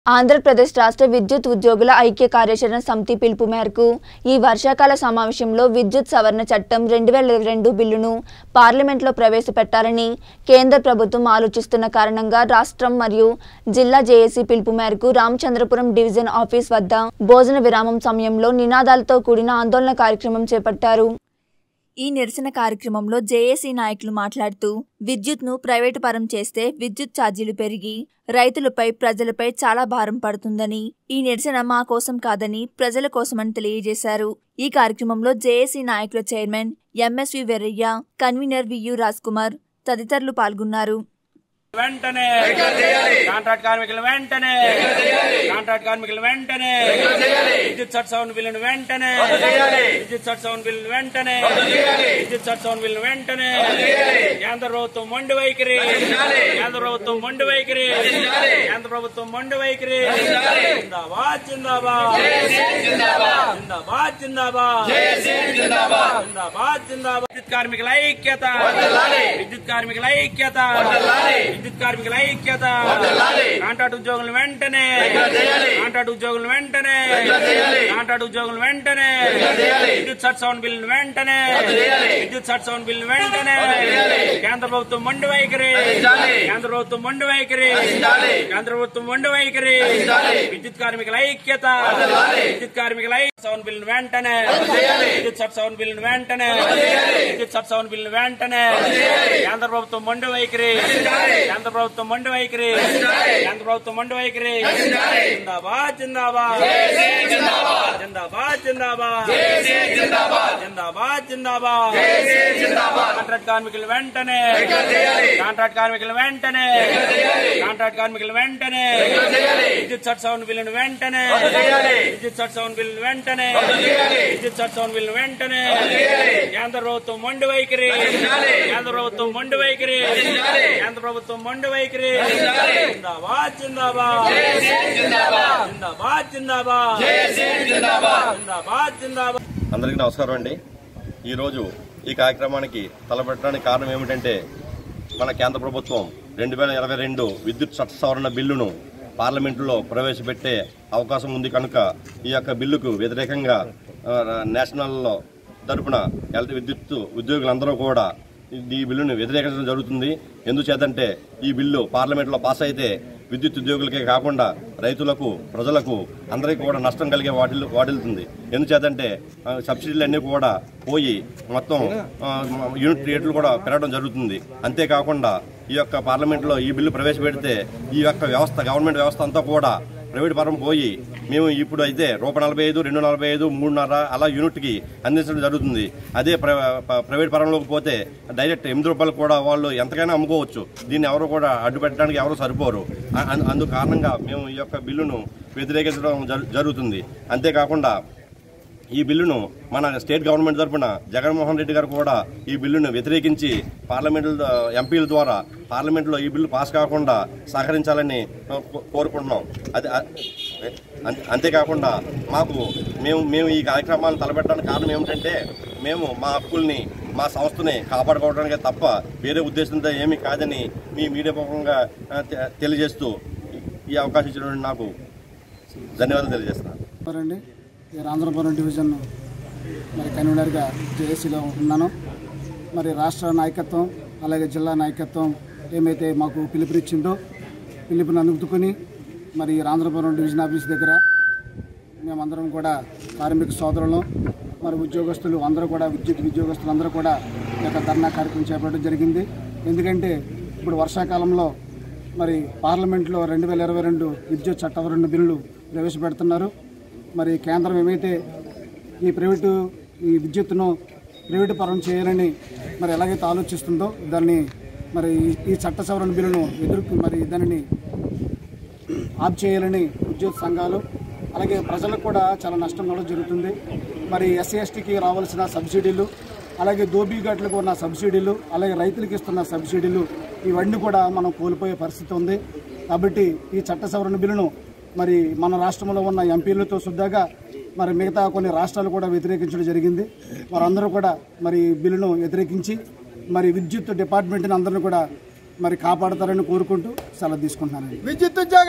ఆంధ్రప్రదేశ్ రాష్ట్ర విద్యుత్ ఉద్యోగుల ఐక్య కార్యాచరణ సమితి పిలుపు మేరకు ఈ వర్షాకాల సమావేశంలో విద్యుత్ సవరణ చట్టం రెండు వేల రెండు బిల్లును పార్లమెంట్లో ప్రవేశపెట్టాలని కేంద్ర ప్రభుత్వం ఆలోచిస్తున్న కారణంగా రాష్ట్రం మరియు జిల్లా జేఏసీ పిలుపు మేరకు రామచంద్రపురం డివిజన్ ఆఫీస్ వద్ద భోజన విరామం సమయంలో నినాదాలతో కూడిన ఆందోళన కార్యక్రమం చేపట్టారు ఈ నిరసన కార్యక్రమంలో జేఏసీ నాయకులు మాట్లాడుతూ విద్యుత్ను ప్రైవేటు పరం చేస్తే విద్యుత్ ఛార్జీలు పెరిగి రైతులపై ప్రజలపై చాలా భారం పడుతుందని ఈ నిరసన మా కోసం కాదని ప్రజల కోసమని తెలియజేశారు ఈ కార్యక్రమంలో జేఏసీ నాయకుల chairman MSV Verrayya convener VU Raj Kumar తదితరులు పాల్గొన్నారు వెంటనే కాంట్రాక్ట్ కార్మికులు వెంటనే కాంట్రాక్ట్ కార్మికులు వెంటనే విద్యుత్ చట్ట సవరణ బిల్లును వెంటనే విద్యుత్ చట్ట సవరణ బిల్లును వెంటనే విద్యుత్ చట్ట సవరణ బిల్లును వెంటనే కేంద్ర ప్రభుత్వం మొండి వైఖరి కేంద్ర ప్రభుత్వం మొండి వైఖరి కేంద్ర ప్రభుత్వం మొండి వైఖరి జిందాబాద్ జిందాబాద్ జిందాబాద్ జిందాబాద్ జిందాబాద్ జిందాబాద్ విద్యుత్ కార్మికుల ఐక్యత విద్యుత్ కార్మికుల ఐక్యత విద్యుత్ కార్మికుల ఐక్యత కాంట్రాక్ట్ ఉద్యోగులు వెంటనే కాంట్రాక్ట్ ఉద్యోగులు వెంటనే కాంట్రాక్ట్ ఉద్యోగులు వెంటనే విద్యుత్ చట్ట సవరణ బిల్లును వెంటనే విద్యుత్ చట్ట సవరణ బిల్లును వెంటనే కేంద్ర ప్రభుత్వం మొండి వైఖరి కేంద్ర ప్రభుత్వం మొండి వైఖరి కేంద్ర ప్రభుత్వం మొండి వైఖరి విద్యుత్ కార్మికుల ఐక్యత విద్యుత్ కార్మికుల ఐక్య సవరణ బిల్లును వెంటనే విద్యుత్ చట్ట సవరణ బిల్లును వెంటనే విద్యుత్ చట్ట సవరణ బిల్లును వెంటనే కేంద్ర ప్రభుత్వం మొండి వైఖరి కేంద్ర ప్రభుత్వం మొండి వైఖరి కేంద్ర ప్రభుత్వం మొండి వైఖరి జిందాబాద్ జిందాబాద్ జిందాబాద్ జిందాబాద్ జిందాబాద్ జిందాబాద్ కాంట్రాక్ట్ కార్మికులు వెంటనే కాంట్రాక్ట్ కార్మికులు వెంటనే కాంట్రాక్ట్ కార్మికులు వెంటనే విద్యుత్ చట్ట సవరణ బిల్లును వెంటనే విద్యుత్ చట్ట సవరణ బిల్లును వెంటనే విద్యుత్ చట్ట సవరణ బిల్లును వెంటనే కేంద్ర ప్రభుత్వం మొండి వైఖరి కేంద్ర ప్రభుత్వం మొండి వైఖరి కేంద్ర ప్రభుత్వం మొండి వైఖరి జిందాబాద్ జిందాబాద్ జిందాబాద్ జిందాబాద్ జిందాబాద్ జిందాబాద్ అందరికీ నమస్కారం అండి ఈరోజు ఈ కార్యక్రమానికి తలపెట్టడానికి కారణం ఏమిటంటే మన కేంద్ర ప్రభుత్వం రెండు వేల ఇరవై రెండు విద్యుత్ చట్ట సవరణ బిల్లును పార్లమెంటులో ప్రవేశపెట్టే అవకాశం ఉంది కనుక ఈ యొక్క బిల్లుకు వ్యతిరేకంగా ఆ, నేషనల్లో తరపున ఎలక్ట్రిక్ విద్యుత్ ఉద్యోగులందరూ కూడా ఈ బిల్లును వ్యతిరేకించడం జరుగుతుంది ఎందుచేతంటే ఈ బిల్లు పార్లమెంట్లో పాస్ అయితే విద్యుత్ ఉద్యోగులకే కాకుండా రైతులకు ప్రజలకు అందరికీ కూడా నష్టం కలిగే వాటిల్ వాటిల్తుంది ఎందుచేతంటే ఆ, సబ్సిడీలు అన్నీ కూడా పోయి మొత్తం ఆ, యూనిట్ రేట్లు కూడా పెరగడం జరుగుతుంది అంతేకాకుండా ఈ యొక్క పార్లమెంట్లో ఈ బిల్లు ప్రవేశపెడితే ఈ యొక్క వ్యవస్థ గవర్నమెంట్ వ్యవస్థ అంతా కూడా ప్రైవేట్ పరం పోయి మేము ఇప్పుడు అయితే రూప నలభై ఐదు రెండు నలభై ఐదు మూడున్నర అలా యూనిట్కి అందించడం జరుగుతుంది అదే ప్ర- ప- ప్రైవేట్ పరంలోకి పోతే డైరెక్ట్ ఎనిమిది రూపాయలు కూడా వాళ్ళు ఎంతకైనా అమ్ముకోవచ్చు దీన్ని ఎవరు కూడా అడ్డు పెట్టడానికి ఎవరు సరిపోరు అ- అం- అందు కారణంగా మేము ఈ యొక్క బిల్లును వ్యతిరేకించడం జరు- జరుగుతుంది అంతేకాకుండా ఈ బిల్లును మన స్టేట్ గవర్నమెంట్ తరఫున జగన్మోహన్ రెడ్డి గారు కూడా ఈ బిల్లును వ్యతిరేకించి పార్లమెంట్ ఎంపీల ద్వారా పార్లమెంట్లో ఈ బిల్లు పాస్ కాకుండా సహకరించాలని ఆ, కో- కోరుకుంటున్నాం అది అ- అంతే- అంతేకాకుండా మాకు మేము మేము ఈ కార్యక్రమాలను తలపెట్టడానికి కారణం ఏమిటంటే మేము మా హక్కుల్ని మా సంస్థని కాపాడుకోవడానికే తప్ప వేరే ఉద్దేశంతో ఏమీ కాదని మీ మీడియా ముఖంగా ఆ, తె- తెలియజేస్తూ ఈ- ఈ అవకాశం ఇచ్చినటువంటి నాకు ధన్యవాదాలు తెలియజేస్తున్నాను అండి ఈ రాంధ్రపురం డివిజన్ మరి కన్వీనర్గా జేఏసీలో ఉన్నాను మరి రాష్ట్ర నాయకత్వం అలాగే జిల్లా నాయకత్వం ఏమైతే మాకు పిలుపునిచ్చిందో పిలుపుని అందుకుని మరి ఈ రాంధ్రపురం డివిజన్ ఆఫీస్ దగ్గర మేమందరం కూడా కార్మిక సోదరులు మరి ఉద్యోగస్తులు అందరూ కూడా విద్యుత్ ఉద్యోగస్తులు అందరూ కూడా ఈ యొక్క ధర్నా కార్యక్రమం చేపట్టడం జరిగింది ఎందుకంటే ఇప్పుడు వర్షాకాలంలో మరి పార్లమెంట్లో రెండు వేల ఇరవై రెండు విద్యుత్ చట్టవరణ బిల్లు ప్రవేశపెడుతున్నారు మరి కేంద్రం ఏమైతే ఈ ప్రైవేటు ఈ విద్యుత్తును ప్రైవేటు పరం చేయాలని మరి ఎలాగైతే ఆలోచిస్తుందో దాన్ని మరి ఈ- ఈ చట్ట సవరణ బిల్లును ఎదుర్కొ మరి దానిని ఆప్ చేయాలని ఉద్యోగ సంఘాలు అలాగే ప్రజలకు కూడా చాలా నష్టం కూడా జరుగుతుంది మరి ఎస్సీ ఎస్టీకి రావాల్సిన సబ్సిడీలు అలాగే దోబీఘాట్లకు ఉన్న సబ్సిడీలు అలాగే రైతులకు ఇస్తున్న సబ్సిడీలు ఇవన్నీ కూడా మనం కోల్పోయే పరిస్థితి ఉంది కాబట్టి ఈ చట్ట సవరణ బిల్లును మరి మన రాష్ట్రంలో ఉన్న ఎంపీలతో శుద్ధగా మరి మిగతా కొన్ని రాష్ట్రాలు కూడా వ్యతిరేకించడం జరిగింది వారందరూ కూడా మరి ఈ బిల్లును వ్యతిరేకించి మరి విద్యుత్ డిపార్ట్మెంట్ని అందరిని కూడా మరి కాపాడతారని కోరుకుంటూ సెలవు తీసుకుంటున్నానండి